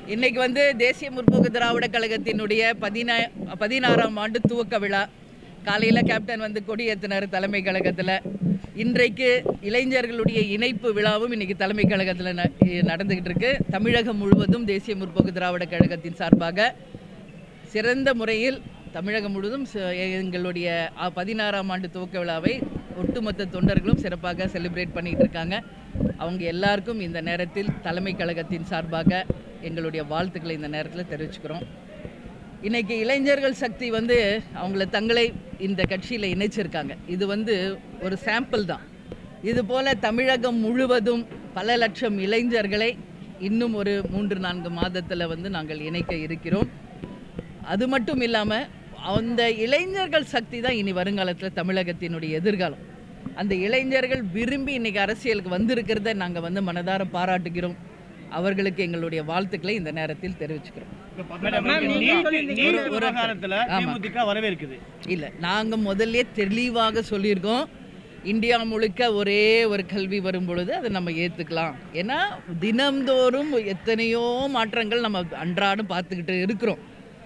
இன்னைக்கு வந்து தேசிய முற்போக்கு திராவிட கழகத்தினுடைய பதினா பதினாறாம் ஆண்டு துவக்க விழா காலையில் கேப்டன் வந்து கொடியேற்றினார் தலைமை கழகத்தில் இன்றைக்கு இளைஞர்களுடைய இணைப்பு விழாவும் இன்னைக்கு தலைமை கழகத்தில் ந நடந்துக்கிட்டு இருக்கு தமிழகம் முழுவதும் தேசிய முற்போக்கு திராவிட கழகத்தின் சார்பாக சிறந்த முறையில் தமிழகம் முழுவதும் ச- எங்களுடைய அ, பதினாறாம் ஆண்டு துவக்க விழாவை ஒட்டுமொத்த தொண்டர்களும் சிறப்பாக செலிப்ரேட் பண்ணிட்டு இருக்காங்க அவங்க எல்லாருக்கும் இந்த நேரத்தில் தலைமை கழகத்தின் சார்பாக எங்களுடைய வாழ்த்துக்களை இந்த நேரத்தில் தெரிவிச்சுக்கிறோம் இன்னைக்கு இளைஞர்கள் சக்தி வந்து அவங்கள தங்களை இந்த கட்சியில் இணைச்சிருக்காங்க இது வந்து ஒரு சாம்பிள் தான் இது போல தமிழகம் முழுவதும் பல லட்சம் இளைஞர்களை இன்னும் ஒரு மூன்று நான்கு மாதத்தில் வந்து நாங்கள் இணைக்க இருக்கிறோம் அது மட்டும் இல்லாமல் அந்த இளைஞர்கள் சக்தி தான் இனி வருங்காலத்தில் தமிழகத்தினுடைய எதிர்காலம் அந்த இளைஞர்கள் விரும்பி இன்னைக்கு அரசியலுக்கு வந்திருக்கிறத நாங்கள் வந்து மனதார பாராட்டுகிறோம் அவர்களுக்கு எங்களுடைய வாழ்த்துக்களை இந்த நேரத்தில் தெரிவிச்சுக்கிறோம் மேடம், நீட் நீட் விவகாரத்துல ஆமா. தேமுதிக வரவேற்குது இல்லை நாங்கள் முதல்ல தெளிவாக சொல்லியிருக்கோம் இந்தியா முழுக்க ஒரே ஒரு கல்வி வரும் பொழுது அதை நம்ம ஏற்றுக்கலாம் ஏன்னா தினம்தோறும் எத்தனையோ மாற்றங்கள் நம்ம அன்றாடம் பார்த்துக்கிட்டு இருக்கிறோம்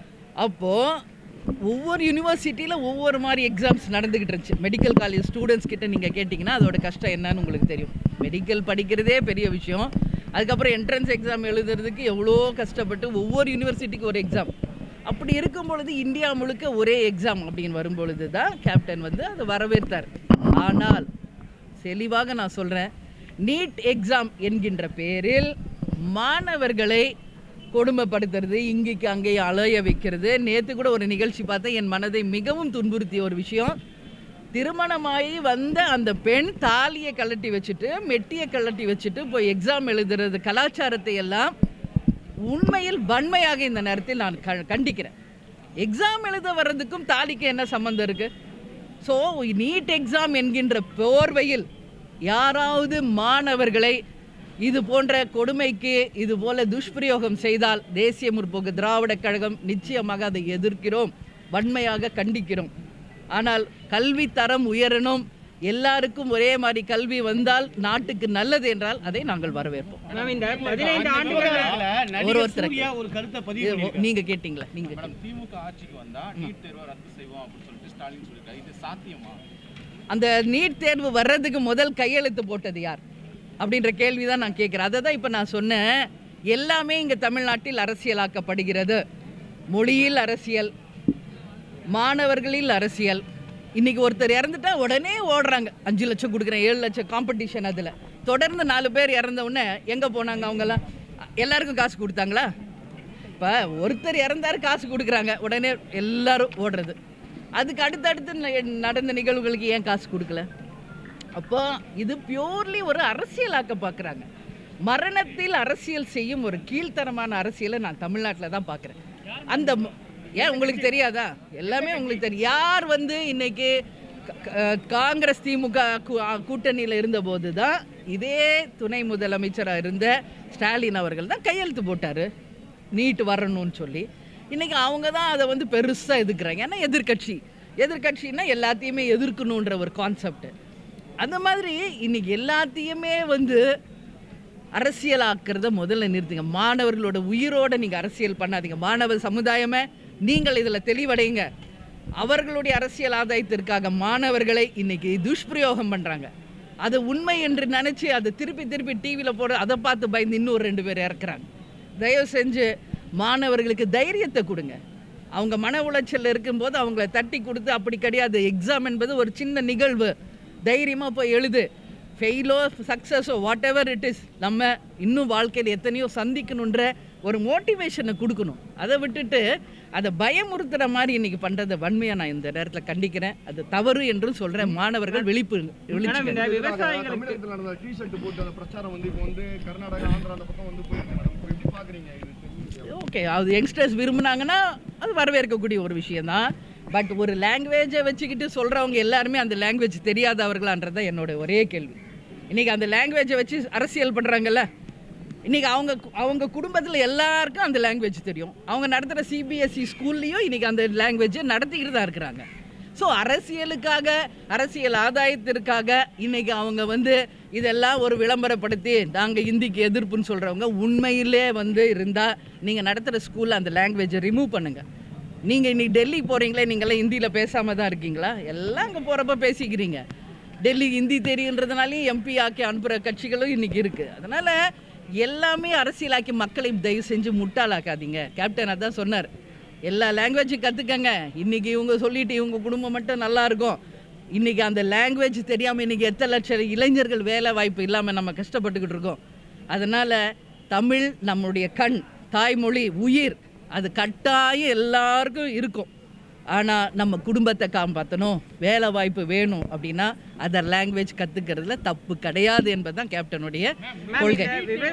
அப்போது ஒவ்வொரு யூனிவர்சிட்டியில் ஒவ்வொரு மாதிரி எக்ஸாம்ஸ் நடந்துக்கிட்டு இருந்துச்சு மெடிக்கல் காலேஜ் ஸ்டூடெண்ட்ஸ் கிட்ட நீங்கள் கேட்டிங்கன்னா அதோட கஷ்டம் என்னன்னு உங்களுக்கு தெரியும் மெடிக்கல் படிக்கிறதே பெரிய விஷயம் அதுக்கப்புறம் என்ட்ரன்ஸ் எக்ஸாம் எழுதுறதுக்கு எவ்வளோ கஷ்டப்பட்டு ஒவ்வொரு யூனிவர்சிட்டிக்கு ஒரு எக்ஸாம் அப்படி இருக்கும் பொழுது இந்தியா முழுக்க ஒரே எக்ஸாம் அப்படின்னு வரும் பொழுது தான் கேப்டன் வந்து அதை வரவேற்றார் ஆனால் தெளிவாக நான் சொல்கிறேன் நீட் எக்ஸாம் என்கின்ற பேரில் மாணவர்களை கொடுமைப்படுத்துறது இங்கேக்கு அங்கேயும் அலைய வைக்கிறது நேற்று கூட ஒரு நிகழ்ச்சி பார்த்தேன் என் மனதை மிகவும் துன்புறுத்திய ஒரு விஷயம் திருமணமாகி வந்த அந்த பெண் தாலியை கழட்டி வச்சுட்டு மெட்டியை கழட்டி வச்சுட்டு போய் எக்ஸாம் எழுதுறது கலாச்சாரத்தை எல்லாம் உண்மையில் வன்மையாக இந்த நேரத்தில் நான் க கண்டிக்கிறேன் எக்ஸாம் எழுத வர்றதுக்கும் தாலிக்கு என்ன சம்மந்தம் இருக்கு ஸோ நீட் எக்ஸாம் என்கின்ற போர்வையில் யாராவது மாணவர்களை இது போன்ற கொடுமைக்கு இது போல துஷ்பிரயோகம் செய்தால் தேசிய முற்போக்கு திராவிட கழகம் நிச்சயமாக அதை எதிர்க்கிறோம் வன்மையாக கண்டிக்கிறோம் ஆனால் கல்வி தரம் உயரணும் எல்லாருக்கும் ஒரே மாதிரி கல்வி வந்தால் நாட்டுக்கு நல்லது என்றால் அதை நாங்கள் வரவேற்போம் மேம் இந்த பதினைந்து ஆண்டுகள் ஒரு நடிகர் ஒருத்தருக்கு. சூர்யா ஒரு கருத்தை பதிவு இது பண்ணியிருக்காரு. நீங்க கேட்டிங்களா நீங்க மேடம் திமுக ஆட்சிக்கு வந்தா நீட் தேர்வை ரத்து செய்வோம் அப்படின்னு சொல்லிட்டு ஸ்டாலின் சொல்லியிருக்காரு இது சாத்தியமா அந்த நீட் தேர்வு வர்றதுக்கு முதல் கையெழுத்து போட்டது யார் அப்படின்ற கேள்வி தான் நான் கேட்குறேன் அதை தான் இப்போ நான் சொன்னேன் எல்லாமே இங்கே தமிழ்நாட்டில் அரசியலாக்கப்படுகிறது மொழியில் அரசியல் மாணவர்களில் அரசியல் இன்னைக்கு ஒருத்தர் இறந்துட்டா உடனே ஓடுறாங்க அஞ்சு லட்சம் கொடுக்குறேன் ஏழு லட்சம் காம்படிஷன் அதில் தொடர்ந்து நாலு பேர் இறந்த உடனே எங்கே போனாங்க அவங்கெல்லாம் எல்லாருக்கும் காசு கொடுத்தாங்களா இப்போ ஒருத்தர் இறந்தாரு காசு கொடுக்குறாங்க உடனே எல்லாரும் ஓடுறது அதுக்கு அடுத்தடுத்து ந- நடந்த நிகழ்வுகளுக்கு ஏன் காசு கொடுக்கல அப்போ இது பியூர்லி ஒரு அரசியலாக்க பார்க்குறாங்க மரணத்தில் அரசியல் செய்யும் ஒரு கீழ்த்தரமான அரசியலை நான் தமிழ்நாட்டில் தான் பார்க்குறேன் அந்த ம- ஏன் உங்களுக்கு தெரியாதா எல்லாமே உங்களுக்கு தெரியும் யார் வந்து இன்னைக்கு க- க- காங்கிரஸ் திமுக கூட்டணியில் இருந்தபோது தான் இதே துணை முதலமைச்சராக இருந்த ஸ்டாலின் அவர்கள் தான் கையெழுத்து போட்டார் நீட் வரணும்னு சொல்லி இன்னைக்கு அவங்க தான் அதை வந்து பெருசாக எதிர்க்கிறாங்க ஏன்னா எதிர்க்கட்சி எதிர்க்கட்சின்னா எல்லாத்தையுமே எதிர்க்கணுன்ற ஒரு கான்செப்ட் அந்த மாதிரி இன்னைக்கு எல்லாத்தையுமே வந்து அரசியலாக்குறத முதல்ல நிறுத்துங்க மாணவர்களோட உயிரோட நீங்கள் அரசியல் பண்ணாதீங்க மாணவ சமுதாயமே நீங்கள் இதில் தெளிவடைங்க அவர்களுடைய அரசியல் ஆதாயத்திற்காக மாணவர்களை இன்னைக்கு துஷ்பிரயோகம் பண்ணுறாங்க அது உண்மை என்று நினச்சி அதை திருப்பி திருப்பி டிவியில் போட அதை பார்த்து பயந்து இன்னும் ரெண்டு பேர் இறக்குறாங்க தயவு செஞ்சு மாணவர்களுக்கு தைரியத்தை கொடுங்க அவங்க மன உளைச்சல் இருக்கும்போது அவங்கள தட்டி கொடுத்து அப்படி கிடையாது எக்ஸாம் என்பது ஒரு சின்ன நிகழ்வு தைரியமாக போய் எழுது ஃபெயிலோ சக்ஸஸோ வாட் எவர் இட் இஸ் நம்ம இன்னும் வாழ்க்கையில் எத்தனையோ சந்திக்கணுன்ற ஒரு மோட்டிவேஷனை கொடுக்கணும் அதை விட்டுட்டு அதை பயமுறுத்துற மாதிரி இன்னைக்கு பண்ணுறதை வன்மையாக நான் இந்த நேரத்தில் கண்டிக்கிறேன் அது தவறு என்றும் சொல்கிறேன் மாணவர்கள் விழிப்பு மேடம் விழிச்சு இந்த விவசாயிகளுக்கு தமிழகத்தில் நடந்த டி ஷர்ட் போட்டு அந்த பிரச்சாரம் வந்து இப்போ வந்து கர்நாடகா ஆந்திரா அந்த பக்கம் வந்து போயிருக்கு மேடம் இப்போ எப்படி பாக்குறீங்க இது தெரிஞ்சு ஓகே அது யங்ஸ்டர்ஸ் விரும்புனாங்கன்னா அது வரவேற்கக்கூடிய ஒரு விஷயம்தான் பட் ஒரு லாங்குவேஜை வச்சுக்கிட்டு சொல்கிறவங்க எல்லாருமே அந்த லாங்குவேஜ் தெரியாதவர்களான்றது தான் என்னோட ஒரே கேள்வி இன்றைக்கி அந்த லாங்குவேஜை வச்சு அரசியல் பண்ணுறாங்கல்ல இன்றைக்கி அவங்க அவங்க குடும்பத்தில் எல்லாருக்கும் அந்த லாங்குவேஜ் தெரியும் அவங்க நடத்துகிற சிபிஎஸ்சி ஸ்கூல்லையும் இன்றைக்கி அந்த லாங்குவேஜை நடத்திக்கிட்டு தான் இருக்கிறாங்க ஸோ அரசியலுக்காக அரசியல் ஆதாயத்திற்காக இன்னைக்கு அவங்க வந்து இதெல்லாம் ஒரு விளம்பரப்படுத்தி நாங்கள் இந்திக்கு எதிர்ப்புன்னு சொல்கிறவங்க உண்மையிலே வந்து இருந்தால் நீங்கள் நடத்துகிற ஸ்கூலில் அந்த லாங்குவேஜை ரிமூவ் பண்ணுங்கள் நீங்கள் இன்னைக்கு டெல்லி போகிறீங்களே நீங்களாம் ஹிந்தியில் பேசாமல் தான் இருக்கீங்களா எல்லாம் அங்கே போகிறப்ப பேசிக்கிறீங்க டெல்லி ஹிந்தி தெரியுன்றதுனாலையும் எம்பி ஆக்கி அனுப்புகிற கட்சிகளும் இன்னைக்கு இருக்குது அதனால் எல்லாமே அரசியலாக்கி மக்களை தயவு செஞ்சு முட்டாளாக்காதீங்க கேப்டன் அதான் சொன்னார் எல்லா லாங்குவேஜும் கற்றுக்கங்க இன்னைக்கு இவங்க சொல்லிட்டு இவங்க குடும்பம் மட்டும் நல்லா இருக்கும் இன்னைக்கு அந்த லாங்குவேஜ் தெரியாமல் இன்னைக்கு எத்தனை லட்சம் இளைஞர்கள் வேலை வாய்ப்பு இல்லாமல் நம்ம கஷ்டப்பட்டுக்கிட்டு இருக்கோம் அதனால் தமிழ் நம்முடைய கண் தாய்மொழி உயிர் அது கட்டாயம் எல்லாருக்கும் இருக்கும் ஆனால் நம்ம குடும்பத்தை காப்பாற்றணும் வேலை வாய்ப்பு வேணும் அப்படின்னா அதர் லாங்குவேஜ் கற்றுக்கிறதுல தப்பு கிடையாது என்பதுதான் கேப்டனுடைய கொள்கை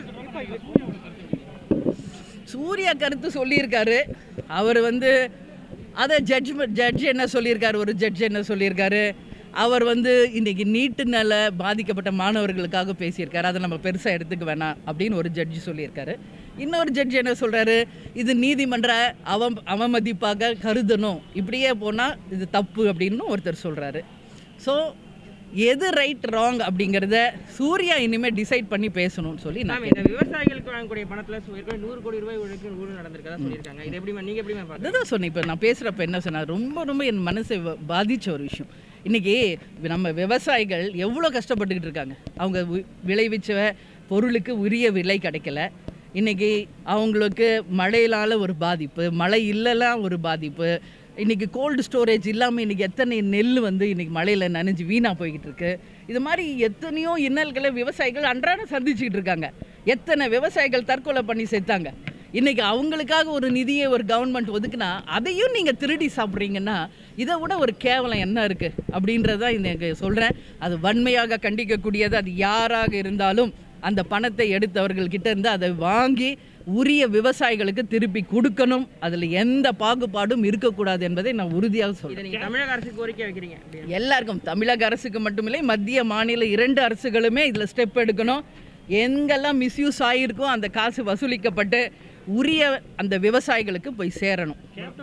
சூர்யா கருத்து சொல்லியிருக்காரு அவர் வந்து அதை ஜட்ஜ்மெண்ட் ஜட்ஜ் என்ன சொல்லியிருக்காரு ஒரு ஜட்ஜ் என்ன சொல்லியிருக்காரு அவர் வந்து இன்னைக்கு நீட்டுனால பாதிக்கப்பட்ட மாணவர்களுக்காக பேசியிருக்காரு அதை நம்ம பெருசாக எடுத்துக்க வேணாம் அப்படின்னு ஒரு ஜட்ஜி சொல்லியிருக்காரு இன்னொரு ஜட்ஜ் என்ன சொல்கிறாரு இது நீதிமன்ற அவ அவமதிப்பாக கருதணும் இப்படியே போனால் இது தப்பு அப்படின்னு ஒருத்தர் சொல்கிறாரு ஸோ எது ரைட் ராங் அப்படிங்கிறத சூர்யா இனிமேல் டிசைட் பண்ணி பேசணும்னு சொல்லி நான் மேம் இந்த விவசாயிகளுக்கு வழங்கக்கூடிய பணத்துல சு- ஏற்கனவே நூறு கோடி ரூபாய் ஊழலுக்கு ஊழல் நடந்திருக்கதா சொல்லியிருக்காங்க இது எப்படி மேம் நீங்க எப்படி மேம் பாக்குறீங்க அதுதான் சொன்னேன் இப்போ நான் பேசுகிறப்ப என்ன சொன்னேன் ரொம்ப ரொம்ப என் மனசை வ- பாதிச்ச ஒரு விஷயம் இன்றைக்கி நம்ம விவசாயிகள் எவ்வளோ கஷ்டப்பட்டுக்கிட்டு இருக்காங்க அவங்க வி- விளைவிச்ச பொருளுக்கு உரிய விலை கிடைக்கல இன்றைக்கி அவங்களுக்கு மழையினால் ஒரு பாதிப்பு மழை இல்லைலாம் ஒரு பாதிப்பு இன்றைக்கி கோல்டு ஸ்டோரேஜ் இல்லாமல் இன்றைக்கி எத்தனை நெல் வந்து இன்றைக்கி மழையில் நனைஞ்சு வீணாக போய்கிட்டு இருக்கு இது மாதிரி எத்தனையோ இன்னல்களை விவசாயிகள் அன்றாடம் சந்திச்சுக்கிட்டு இருக்காங்க எத்தனை விவசாயிகள் தற்கொலை பண்ணி செத்தாங்க இன்னைக்கு அவங்களுக்காக ஒரு நிதியை ஒரு கவர்மெண்ட் ஒதுக்குனா அதையும் நீங்கள் திருடி சாப்பிட்றீங்கன்னா இதை விட ஒரு கேவலம் என்ன இருக்குது அப்படின்றத எனக்கு சொல்கிறேன் அது வன்மையாக கண்டிக்கக்கூடியது அது யாராக இருந்தாலும் அந்த பணத்தை எடுத்தவர்கள்கிட்ட இருந்து அதை வாங்கி உரிய விவசாயிகளுக்கு திருப்பி கொடுக்கணும் அதில் எந்த பாகுபாடும் இருக்கக்கூடாது என்பதை நான் உறுதியாக சொல்கிறேன் இதை நீங்க தமிழக அரசுக்கு கோரிக்கை வைக்கிறீங்க அப்படியா? எல்லாருக்கும் தமிழக அரசுக்கு மட்டுமில்லை மத்திய மாநில இரண்டு அரசுகளுமே இதில் ஸ்டெப் எடுக்கணும் எங்கெல்லாம் மிஸ்யூஸ் ஆகியிருக்கோ அந்த காசு வசூலிக்கப்பட்டு உரிய அந்த விவசாயிகளுக்கு போய் சேரணும்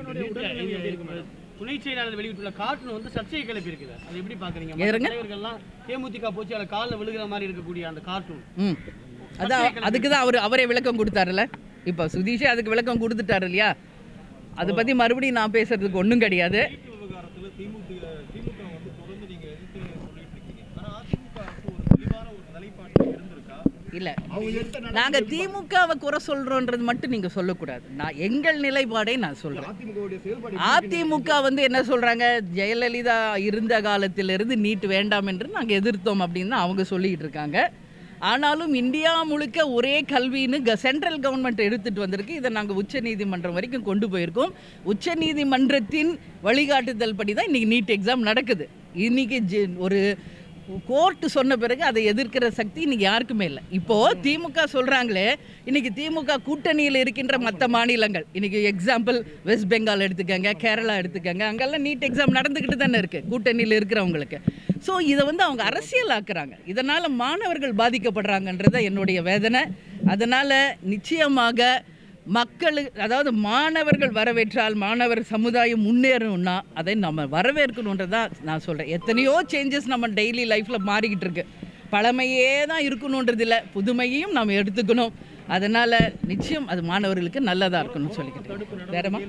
துணை செயலாளர் வெளியிட்டுள்ள கார்ட்டூன் வந்து சர்ச்சையை கிளப்பி இருக்குது அது எப்படி பாக்குறீங்க மற்ற எதுங்க? தலைவர்கள்லாம் தேமுதிக போச்சு அதில் காலில் விழுகிற மாதிரி இருக்கக்கூடிய அந்த கார்ட்டூன் ம் அதான் அதுக்கு தான் அவர் அவரே விளக்கம் கொடுத்தாருல்ல இப்போ சுதீஷே அதுக்கு விளக்கம் கொடுத்துட்டாரு இல்லையா அதை பற்றி மறுபடியும் நான் பேசுறதுக்கு ஒன்றும் கிடையாது விவகாரத்துல திமுக திமுக வந்து தொடர்ந்து நீங்க எதிர்த்து சொல்லிட்டு இருக்கீங்க ஆனா அதிமுக அரசு ஒரு தெளிவான ஒரு நிலைப்பாட்டில் இருந்திருக்கா இல்லை அவங்க எடுத்த நாங்கள் திமுகவை குறை சொல்கிறோன்றது மட்டும் நீங்கள் சொல்லக்கூடாது நான் எங்கள் நிலைப்பாடை நான் சொல்கிறேன் அதிமுகவுடைய செயல்பாடு அதிமுக வந்து என்ன சொல்றாங்க ஜெயலலிதா இருந்த காலத்திலிருந்து நீட் வேண்டாம் என்று நாங்கள் எதிர்த்தோம் அப்படின்னு தான் அவங்க சொல்லிட்டு இருக்காங்க ஆனாலும் இந்தியா முழுக்க ஒரே கல்வின்னு க சென்ட்ரல் கவர்மெண்ட் எடுத்துட்டு வந்திருக்கு இதை நாங்கள் உச்ச நீதிமன்றம் வரைக்கும் கொண்டு போயிருக்கோம் உச்ச நீதிமன்றத்தின் வழிகாட்டுதல் படி தான் இன்னைக்கு நீட் எக்ஸாம் நடக்குது இன்னைக்கு ஜெ- ஒரு கோர்ட்டு சொன்ன பிறகு அதை எதிர்க்கிற சக்தி இன்னைக்கு யாருக்குமே இல்லை இப்போ திமுக சொல்றாங்களே இன்னைக்கு திமுக கூட்டணியில் இருக்கின்ற மற்ற மாநிலங்கள் இன்னைக்கு எக்ஸாம்பிள் வெஸ்ட் பெங்கால் எடுத்துக்கங்க கேரளா எடுத்துக்கங்க அங்கெல்லாம் நீட் எக்ஸாம் நடந்துக்கிட்டு தானே இருக்கு கூட்டணியில் இருக்கிறவங்களுக்கு ஸோ இதை வந்து அவங்க அரசியலாக்குறாங்க இதனால மாணவர்கள் பாதிக்கப்படுறாங்கன்றது என்னுடைய வேதனை அதனால நிச்சயமாக மக்களுக்கு அதாவது மாணவர்கள் வரவேற்றால் மாணவர் சமுதாயம் முன்னேறணும்னா அதை நம்ம வரவேற்கணுன்றதான் நான் சொல்கிறேன் எத்தனையோ சேஞ்சஸ் நம்ம டெய்லி லைஃப்பில் மாறிக்கிட்டு இருக்கு பழமையே தான் இருக்கணுன்றது இல்லை புதுமையையும் நாம் எடுத்துக்கணும் அதனால் நிச்சயம் அது மாணவர்களுக்கு நல்லதாக இருக்கணும்னு சொல்லிக்கிட்டேன் வேறமா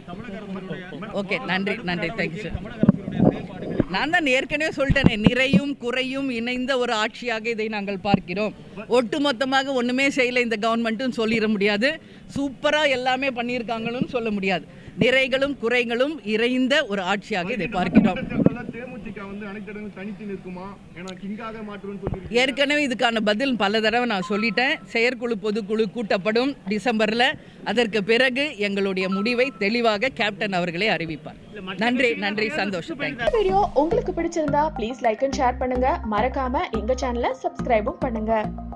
ஓகே நன்றி நன்றி தேங்க்யூ சார் நான் தான் ஏற்கனவே சொல்லிட்டேனே நிறையும் குறையும் இணைந்த ஒரு ஆட்சியாக இதை நாங்கள் பார்க்கிறோம் ஒட்டுமொத்தமாக ஒன்றுமே செய்யலை இந்த கவர்மெண்ட்டும் சொல்லிட முடியாது சூப்பராக எல்லாமே பண்ணியிருக்காங்கன்னு சொல்ல முடியாது நிறைகளும் குறைகளும் இறைந்த ஒரு ஆட்சியாக இதை பார்க்கிறோம் தேர்தல்ல தேமுதிக வந்து அனைத்து இடங்களும் தனித்து நிற்குமா ஏன்னா கிங்காக மாற்றுவேன்னு சொல்லியிருக்கீங்க ஏற்கனவே இதுக்கான பதில் பல தடவை நான் சொல்லிட்டேன் செயற்குழு பொதுக்குழு கூட்டப்படும் டிசம்பரில் அதற்கு பிறகு எங்களுடைய முடிவை தெளிவாக கேப்டன் அவர்களே அறிவிப்பார் நன்றி நன்றி சந்தோஷம் தேங்க்யூ இந்த வீடியோ உங்களுக்கு பிடிச்சிருந்தா ப்ளீஸ் லைக் அண்ட் ஷேர் பண்ணுங்க மறக்காம எங்க சேனலை சப்ஸ்கிரைபும் பண்ணுங்க